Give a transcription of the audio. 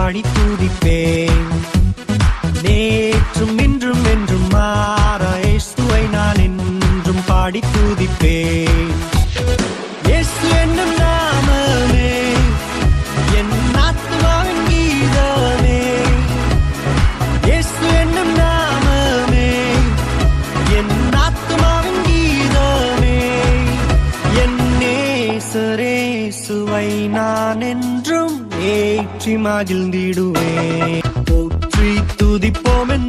பாடி துதிப்பேன் நேற்றும் இன்றும் என்றும் மாற இயேசுவை நான் என்றும் பாடி துதிப்பேன் இயேசு என்னும் நாமமே என் ஆத்மாவின் கீதமே இயேசு என்னும் நாமமே என் ஆத்மாவின் கீதமே என் நேசரேசுவை நான் என்றும் ஏற்றி மகிழ்ந்திடுவேன் போற்றி துதிப்போம் என்